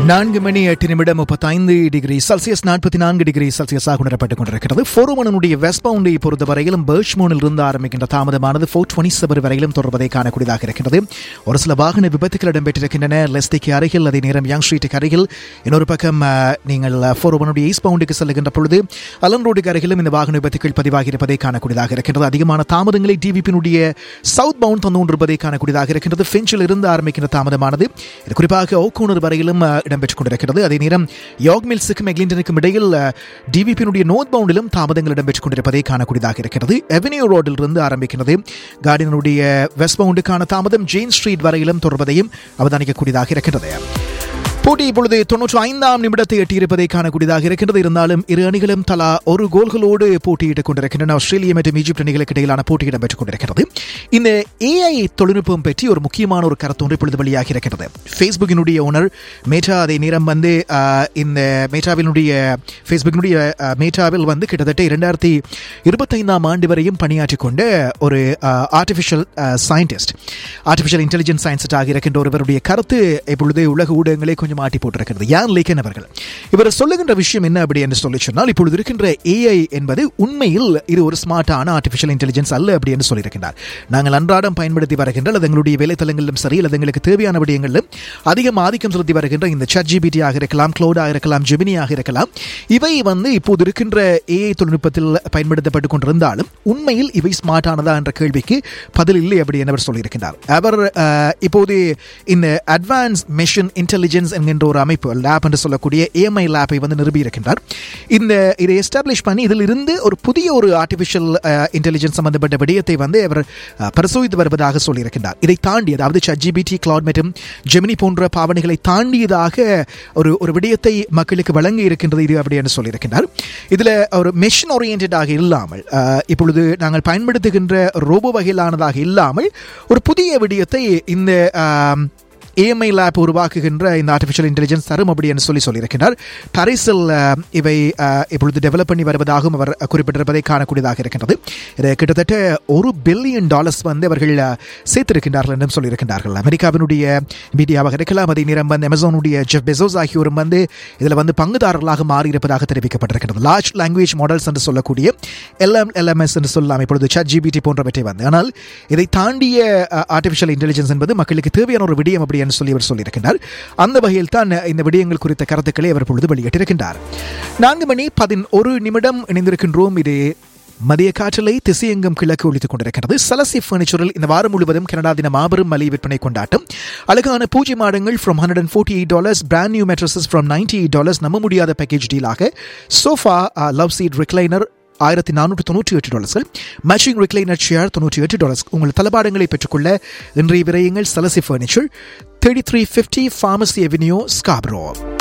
நான்கு மணி எட்டு நிமிடம் முப்பத்தைந்து டிகிரி செல்சியஸ் நாற்பத்தி நான்கு டிகிரி செல்சியஸாக உணரப்பட்டுக் கொண்டிருக்கிறது ஃபோரோமனுடைய வெஸ்ட் பவுண்டை பொறுத்தவரையிலும் பேர்ச்மோனில் இருந்து ஆரம்பிக்கின்ற தாமதமானது ஃபோர் டுவெண்ட்டி செவன் வரையிலும் தொடர்வதை காணக்கூடியதாக இருக்கிறது ஒரு சில வாகன விபத்துகள் இடம்பெற்றிருக்கின்றன லெஸ்டிக்கு அருகில் அதே நேரம் யங் ஸ்ட்ரீட்டுக்கு அருகில் இன்னொரு பக்கம் அஹ், நீங்கள் ஃபோரோமனுடைய ஈஸ்ட் பவுண்டுக்கு செல்லுகின்ற பொழுது அலன் ரோடுக்கு அருகிலும் இந்த வாகன விபத்துகள் பதிவாகி இருப்பதை காணக்கூடியதாக இருக்கின்றது அதிகமான தாமதங்களை டிவிபியினுடைய சவுத் பவுண்ட் தந்து கொண்டிருப்பதை காணக்கூடியதாக இருக்கின்றது ஃபின்ச்சில் இருந்து ஆரம்பிக்கின்ற தாமதமானது இது குறிப்பாக ஓகோனர் வரையிலும் அஹ், இடம்பெற்றுக் கொண்டிருக்கிறது அதே நேரம் யோக் மில்ஸுக்கும் எக்லிண்டனுக்கும் இடையில் டிவிபியினுடைய நோர்த் பவுண்டிலும் தாமதங்கள் இடம்பெற்றுக் கொண்டிருப்பதை காணக்கூடியதாக இருக்கிறது எவென்யூ ரோடில் இருந்து ஆரம்பிக்கிறது கார்டினுடைய வெஸ்ட் பவுண்டுக்கான தாமதம் ஜெயின் ஸ்ட்ரீட் வரையிலும் தொடர்வதையும் அவதானிக்கக்கூடியதாக இருக்கிறது போட்டி இப்பொழுது தொன்னூற்றி ஐந்தாம் நிமிடத்தை எட்டியிருப்பதை காணக்கூடியதாக இருக்கின்றது இருந்தாலும் இரு அணிகளும் தலா ஒரு கோல்களோடு போட்டியிட்டுக் கொண்டிருக்கின்றன ஆஸ்திரேலியா மற்றும் ஈஜிப்ட் அணிகளுக்கு இடையிலான போட்டி இடம்பெற்றுக் கொண்டிருக்கிறது இந்த ஏஐ தொழில்நுட்பம் பற்றி ஒரு முக்கியமான ஒரு கருத்து ஒன்று இப்பொழுது வெளியாகி இருக்கிறது ஃபேஸ்புக்கினுடைய ஓனர் மேட்டா அதை நேரம் வந்து ஆஹ், இந்த மேட்டாவினுடைய ஃபேஸ்புக்கினுடைய ஆஹ், மேட்டாவில் வந்து கிட்டத்தட்ட இரண்டாயிரத்தி இருபத்தைந்தாம் ஆண்டு வரையும் பணியாற்றிக் கொண்ட ஒரு ஆர்டிஃபிஷியல் சயின்டிஸ்ட் ஆர்டிஃபிஷியல் இன்டெலிஜென்ஸ் சயின்ஸ்டாக இருக்கின்ற ஒருவருடைய கருத்து இப்பொழுது உலக ஊடகங்களை கொஞ்சம் மாட்டி போட்டிருக்கிறது யான் லேக்கன் அவர்கள் இவர் சொல்லுகின்ற விஷயம் என்ன அப்படி என்று சொல்லி சொன்னால் இப்பொழுது இருக்கின்ற ஏஐ என்பது உண்மையில் இது ஒரு ஸ்மார்ட்டான ஆர்டிஃபிஷியல் இன்டெலிஜென்ஸ் அல்ல அப்படி என்று சொல்லியிருக்கிறார் நாங்கள் அன்றாடம் பயன்படுத்தி வருகின்ற அல்லது எங்களுடைய வேலைத்தளங்களிலும் சரி அல்லது எங்களுக்கு தேவையான விடயங்களிலும் அதிகம் ஆதிக்கம் செலுத்தி வருகின்ற இந்த சட் ஜிபிடி ஆக இருக்கலாம் க்ளோடாக இருக்கலாம் ஜெமினியாக இருக்கலாம் இவை வந்து இப்போது இருக்கின்ற ஏஐ தொழில்நுட்பத்தில் பயன்படுத்தப்பட்டுக் கொண்டிருந்தாலும் உண்மையில் இவை ஸ்மார்ட்டானதா என்ற கேள்விக்கு பதில் இல்லை அப்படி என்று அவர் சொல்லியிருக்கிறார் அவர் அஹ், இப்போது இந்த அட்வான்ஸ் மெஷின் இன்டெலிஜென்ஸ் என்கின்ற ஒரு அமைப்பு லேப் என்று சொல்லக்கூடிய ஏஎம்ஐ லேப்பை வந்து நிறுவியிருக்கின்றார் இந்த இதை எஸ்டாப்ளிஷ் பண்ணி இதில் இருந்து ஒரு புதிய ஒரு ஆர்டிஃபிஷியல் இன்டெலிஜென்ஸ் சம்பந்தப்பட்ட விடயத்தை வந்து அவர் அஹ், பரிசோதித்து வருவதாக சொல்லியிருக்கின்றார் இதை தாண்டி அதாவது ஜிபிடி கிளவுட் மற்றும் ஜெமினி போன்ற பாவனைகளை தாண்டியதாக ஒரு ஒரு விடயத்தை மக்களுக்கு வழங்கி இருக்கின்றது இது அப்படி என்று சொல்லியிருக்கின்றார் இதில் ஒரு மெஷின் ஓரியன்டாக இல்லாமல் அஹ், இப்பொழுது நாங்கள் பயன்படுத்துகின்ற ரோபோ வகையிலானதாக இல்லாமல் ஒரு புதிய விடயத்தை இந்த ஆம், ஏஎம்ஐ லேப் உருவாக்குகின்ற இந்த ஆர்டிஃபிஷியல் இன்டெலிஜென்ஸ் தரும் அப்படி என்று சொல்லி சொல்லியிருக்கிறார் பாரிஸில் அஹ், இவை அஹ், இப்பொழுது டெவலப் பண்ணி வருவதாகவும் அவர் குறிப்பிட்டிருப்பதை காணக்கூடியதாக இருக்கின்றது இது கிட்டத்தட்ட ஒரு பில்லியன் டாலர்ஸ் வந்து அவர்கள் அஹ், சேர்த்திருக்கின்றார்கள் என்றும் சொல்லியிருக்கின்றார்கள் அமெரிக்காவினுடைய மீடியாவாக இருக்கலாம் அதே நேரம் வந்து அமேசானுடைய ஜெஃப் பெசோஸ் ஆகியோரும் வந்து இதில் வந்து பங்குதாரர்களாக மாறியிருப்பதாக தெரிவிக்கப்பட்டிருக்கிறது லார்ஜ் லாங்குவேஜ் மாடல்ஸ் என்று சொல்லக்கூடிய எல்எம் எல்எம்எஸ் என்று சொல்லலாம் இப்பொழுது சட் ஜிபிடி போன்றவற்றை வந்து ஆனால் இதை தாண்டிய ஆர்டிஃபிஷியல் இன்டெலிஜென்ஸ் என்பது மக்களுக்கு தேவையான ஒரு விடயம் அப்படி என்று சொல்லி அவர் சொல்லியிருக்கின்றார் அந்த வகையில் தான் இந்த விடயங்கள் குறித்த கருத்துக்களை அவர் பொழுது வெளியிட்டிருக்கின்றார் நான்கு மணி பதினொரு நிமிடம் இணைந்திருக்கின்றோம் இது மதிய காற்றலை திசையெங்கும் கிழக்கு ஒழித்துக் கொண்டிருக்கிறது சலசி பர்னிச்சரில் இந்த வாரம் முழுவதும் கனடா தின மாபெரும் மலிவு விற்பனை கொண்டாட்டம் அழகான பூஜை மாடங்கள் from hundred and forty eight dollars brand new mattresses from ninety eight dollars நம்ப முடியாத பேக்கேஜ் டீலாக சோஃபா லவ் சீட் ரிக்ளைனர் ஆயிரத்தி நானூற்று தொண்ணூற்றி எட்டு டாலர்ஸ்கள் மேட்சிங் ரிக்ளைனர் சேர் தொண்ணூற்றி எட்டு டாலர்ஸ் உங்கள் தளபாடங்களை பெற்றுக்கொள்ள இன்றைய விரயங்கள் சலசி furniture thirty three fifty pharmacy avenue Scarborough